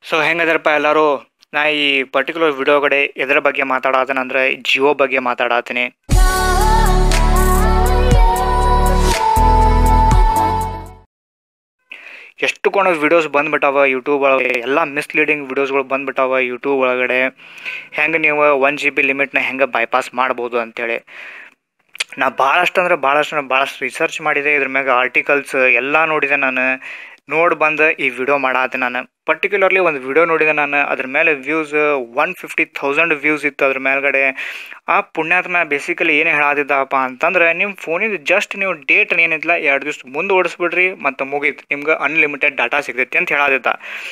so ಹೆಂಗದರಪ್ಪ ಎಲ್ಲರೂ ನಾ ಈ ಪರ್ಟಿಕ್ಯುಲರ್ ವಿಡಿಯೋ ಕಡೆ ಎದ್ರ ಬಗ್ಗೆ ಮಾತಾಡತ್ತೇನೆ ಅಂದ್ರೆ ಜಿಯೋ ಬಗ್ಗೆ ಮಾತಾಡತ್ತೀನಿ ಎಷ್ಟು ಕೊಣ ವಿಡಿಯೋಸ್ ಬಂದ್ಬಿಟ್ಟಾವ ಯೂಟ್ಯೂಬ್ ಒಳಗೆ ಎಲ್ಲ ಮಿಸ್ಲೀಡಿಂಗ್ ವಿಡಿಯೋಸ್ಗಳು ಬಂದ್ಬಿಟ್ಟಾವ ಯೂಟ್ಯೂಬ್ ಒಳಗಡೆ ಹೆಂಗೆ ನೀವು ಒನ್ ಜಿ ಬಿ ಲಿಮಿಟ್ನ ಹೆಂಗೆ ಬೈಪಾಸ್ ಮಾಡ್ಬೋದು ಅಂತೇಳಿ ನಾ ಭಾಳಷ್ಟು ಅಂದ್ರೆ ಭಾಳಷ್ಟು ಭಾಳಷ್ಟು ರಿಸರ್ಚ್ ಮಾಡಿದೆ ಇದ್ರ ಮ್ಯಾಗ ಆರ್ಟಿಕಲ್ಸ್ ಎಲ್ಲ ನೋಡಿದೆ ನಾನು ನೋಡಿ ಬಂದು ಈ ವಿಡಿಯೋ ಮಾಡಾತೆ ನಾನು ಪರ್ಟಿಕ್ಯುಲರ್ಲಿ ಒಂದು ವಿಡಿಯೋ ನೋಡಿದೆ ನಾನು ಅದ್ರ ಮೇಲೆ views one fifty thousand views ಇತ್ತು ಅದ್ರ ಮೇಲ್ಗಡೆ ಆ ಪುಣ್ಯಾತ್ಮ ಬೇಸಿಕಲಿ ಏನು ಹೇಳಾದಿದ್ದಪ್ಪ ಅಂತಂದ್ರೆ ನಿಮ್ಮ ಫೋನಿಂದ ಜಸ್ಟ್ ನೀವು ಡೇಟ್ ಏನಿಲ್ಲ ಎರಡು ದಿವ್ಸ ಮುಂದೆ ಓಡಿಸ್ಬಿಡ್ರಿ ಮತ್ತು ಮುಗೀತು ನಿಮ್ಗೆ ಅನ್ಲಿಮಿಟೆಡ್ ಡಾಟಾ ಸಿಗ್ತೈತಿ ಅಂತ ಹೇಳಾದಿದ್ದ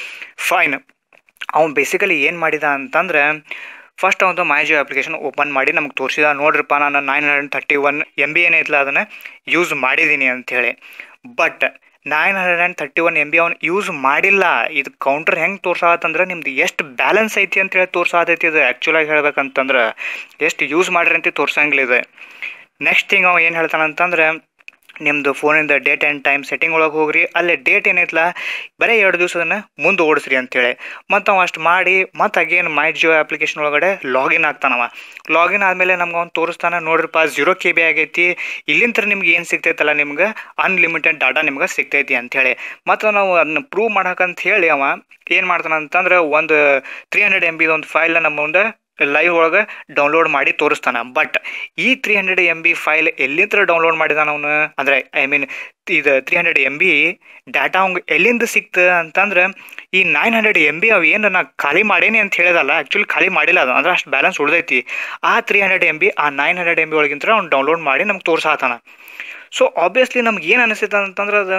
ಫೈನ್ ಅವ್ನು ಬೇಸಿಕಲಿ ಏನು ಮಾಡಿದ ಅಂತಂದ್ರೆ ಫಸ್ಟ್ ಒಂದು ಮೈ ಜಿಯೋ ಅಪ್ಲಿಕೇಶನ್ ಓಪನ್ ಮಾಡಿ ನಮ್ಗೆ ತೋರಿಸಿದ ನೋಡ್ರಿಪ್ಪ ನಾನು nine hundred thirty one M B ಏನೈತಲ್ಲ ಅದನ್ನು ಯೂಸ್ ಮಾಡಿದ್ದೀನಿ ಅಂಥೇಳಿ but nine hundred and thirty one M B ಅವ್ನು ಯೂಸ್ ಮಾಡಿಲ್ಲ ಇದು ಕೌಂಟರ್ ಹೆಂಗೆ ತೋರ್ಸಾತಂದ್ರೆ ನಿಮ್ದು ಎಷ್ಟು ಬ್ಯಾಲೆನ್ಸ್ ಐತಿ ಅಂತೇಳಿ ತೋರ್ಸಾತೈತಿ ಇದು ಆ್ಯಕ್ಚುಲಾಗಿ ಹೇಳ್ಬೇಕಂತಂದ್ರೆ ಎಷ್ಟು ಯೂಸ್ ಮಾಡ್ರಿ ಅಂತ ತೋರ್ಸಂಗಿಲ್ಲ ಇದು ನೆಕ್ಸ್ಟ್ ಥಿಂಗ್ ಅವ ಏನು ಹೇಳ್ತಾನಂತಂದ್ರೆ ನಿಮ್ಮದು ಫೋನಿಂದ ಡೇಟ್ ಆ್ಯಂಡ್ ಟೈಮ್ ಸೆಟ್ಟಿಂಗ್ ಒಳಗೆ ಹೋಗ್ರಿ ಅಲ್ಲೇ ಡೇಟ್ ಏನೈತಲ್ಲ ಬರೀ ಎರಡು ದಿವಸದನ್ನ ಮುಂದೆ ಓಡಿಸ್ರಿ ಅಂತೇಳಿ ಮತ್ತು ಅವ ಅಷ್ಟು ಮಾಡಿ ಮತ್ತು ಅಗೇನ್ ಮೈ ಜಿಯೋ ಅಪ್ಲಿಕೇಶನ್ ಒಳಗಡೆ ಲಾಗಿನ್ ಆಗ್ತಾನವ ಲಾಗಿನ್ ಆದಮೇಲೆ ನಮ್ಗೆ ಅವ್ನು ತೋರಿಸ್ತಾನೆ ನೋಡ್ರಿಪ್ಪ ಜೀರೋ ಕೆ ಬಿ ಆಗೈತಿ ಇಲ್ಲಿಂದ ನಿಮ್ಗೆ ಏನು ಸಿಗ್ತೈತಲ್ಲ ನಿಮ್ಗೆ ಅನ್ಲಿಮಿಟೆಡ್ ಡಾಟಾ ನಿಮ್ಗೆ ಸಿಗ್ತೈತಿ ಅಂಥೇಳಿ ಮತ್ತು ನಾವು ಅದನ್ನ ಪ್ರೂವ್ ಮಾಡಕ್ಕಂತ ಹೇಳಿ ಅವ ಏನು ಮಾಡ್ತಾನೆ ಅಂತಂದ್ರೆ ಒಂದು ತ್ರೀ ಹಂಡ್ರೆಡ್ ಎಮ್ ಬಿದು ಒಂದು ಫೈಲ್ನ ನಮ್ಮ ಮುಂದೆ ಲೈವ್ ಒಳಗೆ ಡೌನ್ಲೋಡ್ ಮಾಡಿ ತೋರಿಸ್ತಾನೆ ಬಟ್ ಈ three hundred M B file ಎಲ್ಲಿಂದ ಡೌನ್ಲೋಡ್ ಮಾಡಿದಾನ ಅವನು ಅಂದರೆ ಐ ಮೀನ್ ಇದು three hundred M B data ಅವ್ಗೆ ಎಲ್ಲಿಂದ ಸಿಕ್ತು ಅಂತಂದ್ರೆ ಈ ನೈನ್ ಹಂಡ್ರೆಡ್ ಎಮ್ ಬಿ ಅವು ಏನು ನಾ ಖಾಲಿ ಮಾಡೇನಿ ಅಂತ ಹೇಳಿದಲ್ಲ ಆ್ಯಕ್ಚುಲಿ ಖಾಲಿ ಮಾಡಿಲ್ಲ ಅದು ಅಂದ್ರೆ ಅಷ್ಟು ಬ್ಯಾಲೆನ್ಸ್ ಉಳ್ದೈತಿ ಆ ತ್ರೀ ಹಂಡ್ರೆಡ್ ಎಮ್ ಬಿ ಆ ನೈನ್ ಹಂಡ್ರೆಡ್ ಎಮ್ ಬಿ ಒಳಗಿಂತ ಅವ್ನು ಡೌನ್ಲೋಡ್ ಮಾಡಿ ನಮ್ಗೆ ತೋರ್ಸಾತಾನ ಸೊ ಆಬ್ವಿಯಸ್ಲಿ ನಮ್ಗೆ ಏನು ಅನಿಸ್ತೈತೆ ಅಂತಂದ್ರೆ ಅದು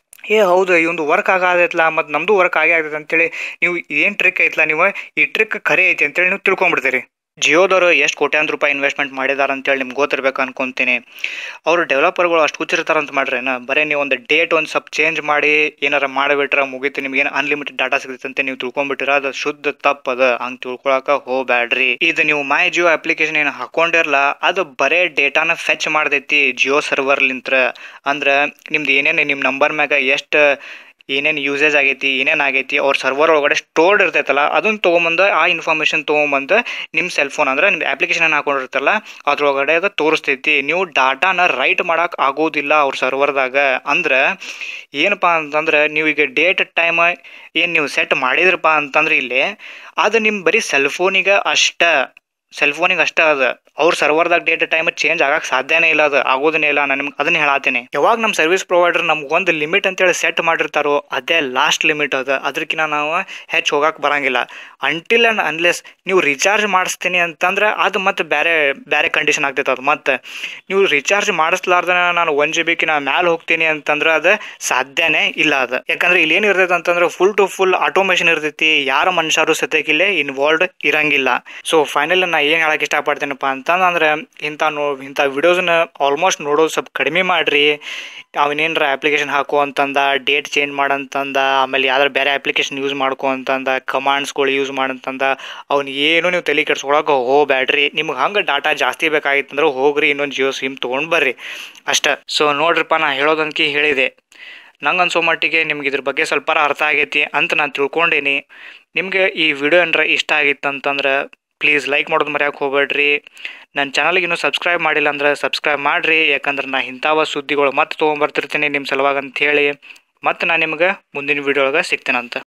ಏ ಹೌದು ಇವಂದು ವರ್ಕ್ ಆಗೋದೈತಲ್ಲ ಮತ್ತು ನಮ್ಮದು ವರ್ಕ್ ಆಗೇ ಆಗ್ತೈತೆ ಅಂತೇಳಿ ನೀವು ಏನು ಟ್ರಿಕ್ ಐತಲ್ಲ ನೀವು ಈ ಟ್ರಿಕ್ ಖರೆ ಐತಿ ಅಂತೇಳಿ ನೀವು ತಿಳ್ಕೊಂಬಿಡ್ತೀರಿ ಜಿಯೋದವರು ಎಷ್ಟು ಕೋಟ್ಯಾಂತರ ರೂಪಾಯಿ ಇನ್ವೆಸ್ಟ್ಮೆಂಟ್ ಮಾಡಿದಾರೆ ಅಂತೇಳಿ ನಿಮ್ಗೆ ಗೊತ್ತಿರ್ಬೇಕು ಅನ್ಕೊಂತೀನಿ ಅವರು ಡೆವಲಪರ್ಗಳು ಅಷ್ಟು ಹುಚ್ಚಿರ್ತಾರಂತ ಮಾಡ್ರೇನ ಬರೀ ನೀವು ಒಂದು ಡೇಟ್ ಒಂದು ಸ್ವಲ್ಪ ಚೇಂಜ್ ಮಾಡಿ ಏನಾರ ಮಾಡಿಬಿಟ್ರೆ ಮುಗೀತು ನಿಮ್ಗೆ ಏನು ಅನ್ಲಿಮಿಟೆಡ್ ಡಾಟಾ ಸಿಗುತ್ತೆ ಅಂತ ನೀವು ತಿಳ್ಕೊಂಬಿಟ್ಟಿರ ಅದು ಶುದ್ಧ ತಪ್ಪದ ಹಂಗೆ ತಿಳ್ಕೊಳಕ ಹೋಗ್ಬ್ಯಾಡ್ರಿ ಇದು ನೀವು ಮೈ ಜಿಯೋ ಅಪ್ಲಿಕೇಶನ್ ಏನು ಹಾಕೊಂಡಿರಲ್ಲ ಅದು ಬರೇ ಡೇಟಾನ ಫೆಚ್ ಮಾಡ್ದೈತಿ ಜಿಯೋ ಸರ್ವರ್ಲಿಂತ್ರ ಅಂದ್ರೆ ನಿಮ್ದು ಏನೇನು ನಿಮ್ಮ ನಂಬರ್ ಮ್ಯಾಗ ಎಷ್ಟು ಏನೇನು ಯೂಸೇಜ್ ಆಗೈತಿ ಏನೇನು ಆಗೈತಿ ಅವ್ರ ಸರ್ವರ್ ಒಳಗಡೆ ಸ್ಟೋರ್ಡ್ ಇರ್ತೈತಲ್ಲ ಅದನ್ನ ತೊಗೊಂಬಂದು ಆ ಇನ್ಫಾರ್ಮೇಷನ್ ತೊಗೊಂಬಂದು ನಿಮ್ಮ ಸೆಲ್ ಫೋನ್ ಅಂದ್ರೆ ನಿಮ್ಮ ಅಪ್ಲಿಕೇಶನ್ ಹಾಕೊಂಡಿರ್ತಲ್ಲ ಅದ್ರೊಳಗಡೆ ಅದು ತೋರಿಸ್ತೈತಿ ನೀವು ಡಾಟಾನ ರೈಟ್ ಮಾಡಕ್ಕೆ ಆಗೋದಿಲ್ಲ ಅವ್ರ ಸರ್ವರ್ದಾಗ ಅಂದ್ರೆ ಏನಪ್ಪ ಅಂತಂದ್ರೆ ನೀವು ಈಗ ಡೇಟ್ ಟೈಮ್ ಏನು ನೀವು ಸೆಟ್ ಮಾಡಿದ್ರಪ್ಪ ಅಂತಂದ್ರೆ ಇಲ್ಲಿ ಅದು ನಿಮ್ಮ ಬರೀ ಸೆಲ್ ಫೋನಿಗೆ ಅಷ್ಟ ಸೆಲ್ ಫೋನಿಗೆ ಅಷ್ಟೇ ಅದ ಅವ್ರ ಸರ್ವರ್ದಾಗ ಡೇಟ್ ಟೈಮ್ ಚೇಂಜ್ ಆಗಕ್ಕೆ ಸಾಧ್ಯನೇ ಇಲ್ಲ ಅದು ಆಗೋದನ್ನೇ ಇಲ್ಲ ನಾನು ನಿಮ್ಗೆ ಅದನ್ನ ಹೇಳತ್ತೀನಿ ಯಾವಾಗ ನಮ್ಮ ಸರ್ವಿಸ್ ಪ್ರೊವೈಡರ್ ನಮ್ಗೆ ಒಂದು ಲಿಮಿಟ್ ಅಂತೇಳಿ ಸೆಟ್ ಮಾಡಿರ್ತಾರೋ ಅದೇ ಲಾಸ್ಟ್ ಲಿಮಿಟ್ ಅದ ಅದಕ್ಕಿಂತ ನಾವು ಹೆಚ್ಚು ಹೋಗಕ್ಕೆ ಬರಂಗಿಲ್ಲ ಅಂಟಿಲ್ ಆ್ಯಂಡ್ ಅನ್ಲೆಸ್ ನೀವು ರಿಚಾರ್ಜ್ ಮಾಡಿಸ್ತೀನಿ ಅಂತಂದ್ರೆ ಅದು ಮತ್ತೆ ಬೇರೆ ಬೇರೆ ಕಂಡೀಷನ್ ಆಗ್ತೈತೆ ಅದು ಮತ್ತೆ ನೀವು ರಿಚಾರ್ಜ್ ಮಾಡಿಸ್ಲಾರ್ದನ ನಾನು ಒನ್ ಜಿ ಬಿಕಿನ ಮ್ಯಾಲೆ ಹೋಗ್ತೀನಿ ಅಂತಂದ್ರೆ ಅದು ಸಾಧ್ಯನೇ ಇಲ್ಲ ಅದು ಯಾಕಂದ್ರೆ ಇಲ್ಲಿ ಏನು ಇರ್ತೈತೆ ಅಂತಂದ್ರೆ ಫುಲ್ ಟು ಫುಲ್ ಆಟೋಮೇಷನ್ ಇರ್ತೈತಿ ಯಾರ ಮನುಷ್ಯರು ಸದ್ಯಕ್ಕಿಲ್ಲೇ ಇನ್ವಾಲ್ವ್ಡ್ ಇರಂಗಿಲ್ಲ ಸೊ ಫೈನಲ್ ನಾ ಏನು ಹೇಳಕ್ಕೆ ಇಷ್ಟಪಡ್ತೀನಪ್ಪ ಅಂತಂದ್ರೆ ಇಂಥ ನೋ ಇಂಥ ವಿಡಿಯೋಸನ್ನ ಆಲ್ಮೋಸ್ಟ್ ನೋಡೋದು ಸ್ವಲ್ಪ ಕಡಿಮೆ ಮಾಡಿರಿ ಅವನೇನರ ಅಪ್ಲಿಕೇಶನ್ ಹಾಕು ಅಂತಂದ ಡೇಟ್ ಚೇಂಜ್ ಮಾಡಂತಂದ ಆಮೇಲೆ ಯಾವ್ದಾರು ಬೇರೆ ಅಪ್ಲಿಕೇಶನ್ ಯೂಸ್ ಮಾಡ್ಕೊ ಅಂತಂದ ಕಮಾಂಡ್ಸ್ಗಳು ಯೂಸ್ ಮಾಡಂತಂದ ಅವ್ನು ಏನು ನೀವು ತಲೆ ಕೆಡ್ಸ್ಕೊಳಕ್ಕೆ ಹೋಗ್ಬ್ಯಾಡ್ರಿ ನಿಮ್ಗೆ ಹಂಗೆ ಡಾಟಾ ಜಾಸ್ತಿ ಬೇಕಾಗಿತ್ತಂದ್ರೆ ಹೋಗ್ರಿ ಇನ್ನೊಂದು ಜಿಯೋ ಸಿಮ್ ತೊಗೊಂಡು ಬರ್ರಿ ಅಷ್ಟೇ ಸೊ ನೋಡ್ರಿಪ್ಪ ನಾ ಹೇಳೋದನ್ಕಿ ಹೇಳಿದೆ ನಂಗೆ ಅನ್ಸೋ ಮಟ್ಟಿಗೆ ನಿಮ್ಗೆ ಇದ್ರ ಬಗ್ಗೆ ಸ್ವಲ್ಪ ಅರ್ಥ ಆಗೈತಿ ಅಂತ ನಾನು ತಿಳ್ಕೊಂಡೀನಿ ನಿಮಗೆ ಈ ವಿಡಿಯೋ ಏನಾರ ಇಷ್ಟ ಆಗಿತ್ತು ಅಂತಂದ್ರೆ ಪ್ಲೀಸ್ ಲೈಕ್ ಮಾಡೋದು ಮರ್ಯಾಕೆ ಹೋಗ್ಬೇಡ್ರಿ ನನ್ನ ಚಾನಲ್ಗೆ ಇನ್ನೂ ಸಬ್ಸ್ಕ್ರೈಬ್ ಮಾಡಿಲ್ಲ ಅಂದ್ರೆ ಸಬ್ಸ್ಕ್ರೈಬ್ ಮಾಡಿರಿ ಯಾಕಂದ್ರೆ ನಾ ಇಂಥವ ಸುದ್ದಿಗಳು ಮತ್ತೆ ತೊಗೊಂಬರ್ತಿರ್ತೀನಿ ನಿಮ್ಮ ಸಲುವಾಗಿ ಅಂತ ಹೇಳಿ ಮತ್ತು ನಾನು ನಿಮ್ಗೆ ಮುಂದಿನ ವೀಡಿಯೋ ಒಳಗೆ ಸಿಗ್ತೇನಂತ